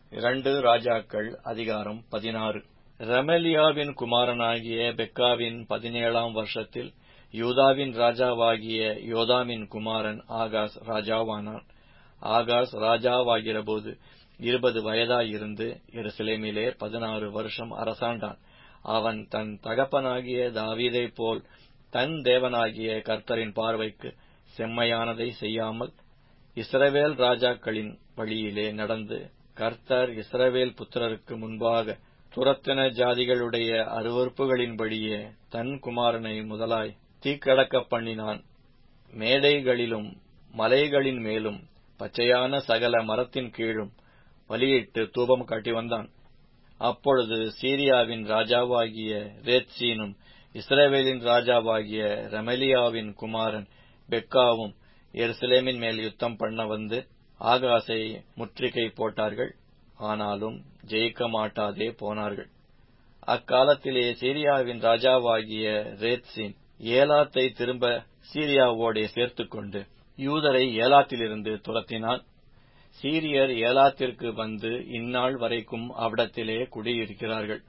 இரண்டு ராஜாக்கள் அதிகாரம் பதினாறு ரெமலியாவின் குமாரனாகிய பெக்காவின் பதினேழாம் வருஷத்தில் யூதாவின் ராஜாவாகிய யோதாமின் குமாரன் ஆகாஸ் ராஜாவானான் ஆகாஸ் ராஜாவாகிறபோது இருபது வயதாயிருந்து எருசலேமிலே பதினாறு வருஷம் அரசாண்டான் அவன் தன் தகப்பனாகிய தாவீதைப் போல் தன் தேவனாகிய கர்த்தரின் பார்வைக்கு செம்மையானதை செய்யாமல் இஸ்ரவேல் ராஜாக்களின் வழியிலே நடந்து கர்த்தர் இஸ்ரவேல் புத்திரருக்கு முன்பாக துரத்தின ஜாதிகளுடைய அருவறுப்புகளின்படியே தன் குமாரனை முதலாய் தீக்கடக்கப் பண்ணினான் மேடைகளிலும் மலைகளின் மேலும் பச்சையான சகல மரத்தின் கீழும் பலியிட்டு தூபம் காட்டி வந்தான் அப்பொழுது சீரியாவின் ராஜாவாகிய ரேத்சீனும் இஸ்ரவேலின் ராஜாவாகிய ரெமலியாவின் குமாரன் பெக்காவும் எருசலேமின் மேல் யுத்தம் பண்ண வந்து ஆகாசை முற்றுகை போட்டார்கள் ஆனாலும் ஜெயிக்க மாட்டாதே போனார்கள் அக்காலத்திலே சீரியாவின் ராஜாவாகிய ரேத்சீன் ஏலாத்தை திரும்ப சீரியாவோடே சேர்த்துக்கொண்டு யூதரை ஏலாத்திலிருந்து துரத்தினான் சீரியர் ஏலாத்திற்கு வந்து இந்நாள் வரைக்கும் அவ்விடத்திலே குடியிருக்கிறார்கள்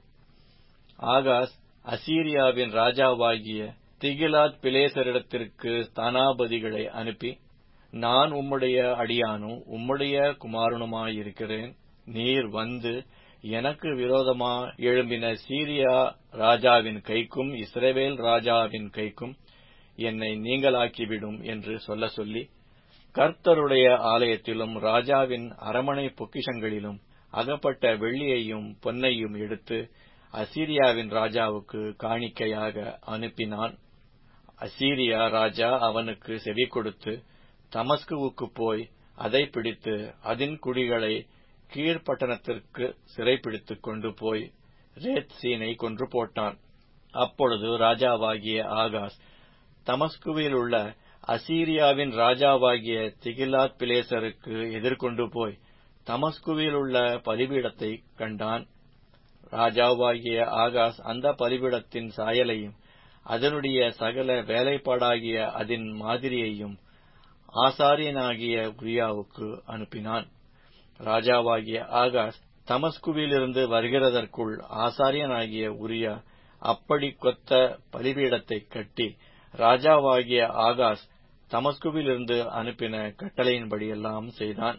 ஆகாஸ் அசீரியாவின் ராஜாவாகிய திகிலாத் பிலேசரிடத்திற்கு ஸ்தானாபதிகளை அனுப்பி நான் உம்முடைய அடியானும் உம்முடைய குமாரனுமாயிருக்கிறேன் நீர் வந்து எனக்கு விரோதமா எழும்பின சீரியா ராஜாவின் கைக்கும் இஸ்ரவேல் ராஜாவின் கைக்கும் என்னை நீங்களாக்கிவிடும் என்று சொல்ல சொல்லி கர்த்தருடைய ஆலயத்திலும் ராஜாவின் அரமனை பொக்கிஷங்களிலும் அகப்பட்ட வெள்ளியையும் பொன்னையும் எடுத்து அசீரியாவின் ராஜாவுக்கு காணிக்கையாக அனுப்பினான் அசீரியா ராஜா அவனுக்கு செவி கொடுத்து தமஸ்குவுக்கு போய் அதை பிடித்து அதன் குடிகளை கீழ்ப்பட்டணத்திற்கு சிறைப்பிடித்துக் கொண்டு போய் ரேத்சீனை கொன்று போட்டான் அப்பொழுது ராஜாவாகிய ஆகாஸ் தமஸ்குவில் உள்ள அசீரியாவின் ராஜாவாகிய திகிலாத் பிலேசருக்கு எதிர்கொண்டு போய் தமஸ்குவில் உள்ள பலிபீடத்தை கண்டான் ராஜாவாகிய ஆகாஸ் அந்த பலிபீடத்தின் சாயலையும் அதனுடைய சகல வேலைப்பாடாகிய அதன் மாதிரியையும் ஆசாரியனாகிய உரியாவுக்கு அனுப்பினான் ராஜாவாகிய ஆகாஸ் தமஸ்குவிலிருந்து வருகிறதற்குள் ஆசாரியனாகிய உரியா அப்படி கொத்த பலிபீடத்தை கட்டி ராஜாவாகிய ஆகாஸ் தமஸ்குவிலிருந்து அனுப்பின கட்டளையின்படியெல்லாம் செய்தான்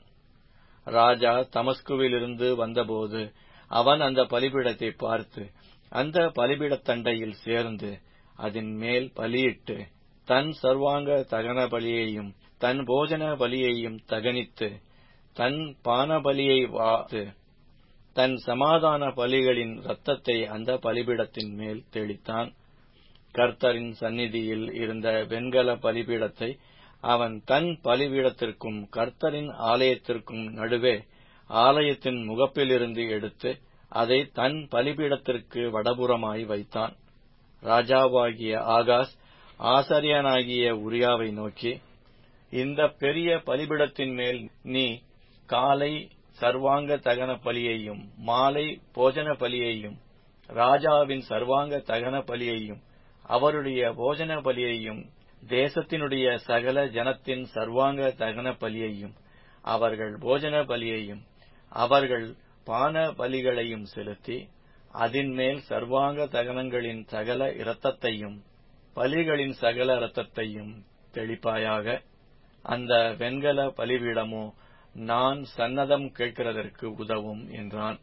ராஜா தமஸ்குவிலிருந்து வந்தபோது அவன் அந்த பலிபீடத்தை பார்த்து அந்த பலிபீடத்தண்டையில் சேர்ந்து அதன் மேல் பலியிட்டு தன் சர்வாங்க தகன பலியையும் தன் போஜன பலியையும் தகனித்து தன் பான பலியை வாத்து தன் சமாதான பலிகளின் இரத்தத்தை அந்த பலிபீடத்தின் மேல் தெளித்தான் கர்த்தரின் சந்நிதியில் இருந்த வெண்கல பலிபீடத்தை அவன் தன் பலிபீடத்திற்கும் கர்த்தரின் ஆலயத்திற்கும் நடுவே ஆலயத்தின் முகப்பிலிருந்து எடுத்து அதை தன் பலிபீடத்திற்கு வடபுறமாய் வைத்தான் ராஜாவாகிய ஆகாஸ் ஆசாரியனாகிய உரியாவை நோக்கி இந்த பெரிய பலிபிடத்தின் மேல் நீ காலை சர்வாங்க தகன பலியையும் மாலை போஜன பலியையும் ராஜாவின் சர்வாங்க தகன பலியையும் அவருடைய போஜன பலியையும் தேசத்தினுடைய சகல ஜனத்தின் சர்வாங்க தகன பலியையும் அவர்கள் போஜன பலியையும் அவர்கள் பான பலிகளையும் செலுத்தி அதின்மேல் சர்வாங்க தகனங்களின் சகல இரத்தத்தையும் பலிகளின் சகல இரத்தத்தையும் தெளிப்பாயாக அந்த வெண்கல பலிபீடமோ நான் சன்னதம் கேட்கிறதற்கு உதவும் என்றான்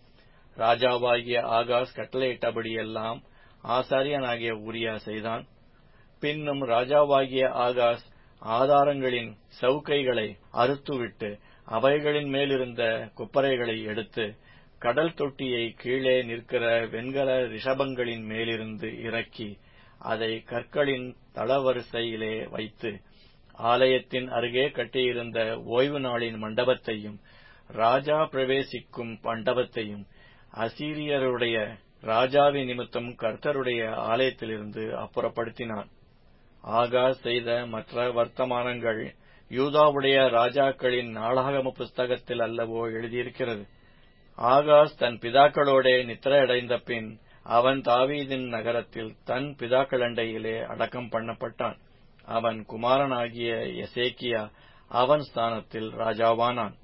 ராஜாவாகிய ஆகாஸ் கட்டளையிட்டபடியெல்லாம் ஆசாரியனாகிய உரியா செய்தான் பின்னும் ராஜாவாகிய ஆகாஸ் ஆதாரங்களின் சவுக்கைகளை அறுத்துவிட்டு அவைகளின் மேலிருந்த குப்பரைகளை எடுத்து கடல் தொட்டியை கீழே நிற்கிற வெண்கல ரிஷபங்களின் மேலிருந்து இறக்கி அதை கற்களின் தளவரிசையிலே வைத்து ஆலயத்தின் அருகே கட்டியிருந்த ஓய்வு நாளின் மண்டபத்தையும் ராஜா பிரவேசிக்கும் மண்டபத்தையும் அசீரியருடைய ராஜாவின் நிமித்தம் கர்த்தருடைய ஆலயத்திலிருந்து அப்புறப்படுத்தினான் ஆகாஸ் செய்த மற்ற வர்த்தமானங்கள் யூதாவுடைய ராஜாக்களின் நாளாகம புஸ்தகத்தில் அல்லவோ எழுதியிருக்கிறது ஆகாஸ் தன் பிதாக்களோடே நித்திரையடைந்த பின் அவன் தாவீதின் நகரத்தில் தன் பிதாக்களண்டையிலே அடக்கம் பண்ணப்பட்டான் அவன் குமாரனாகிய எசேக்கியா அவன் ஸ்தானத்தில் ராஜாவானான்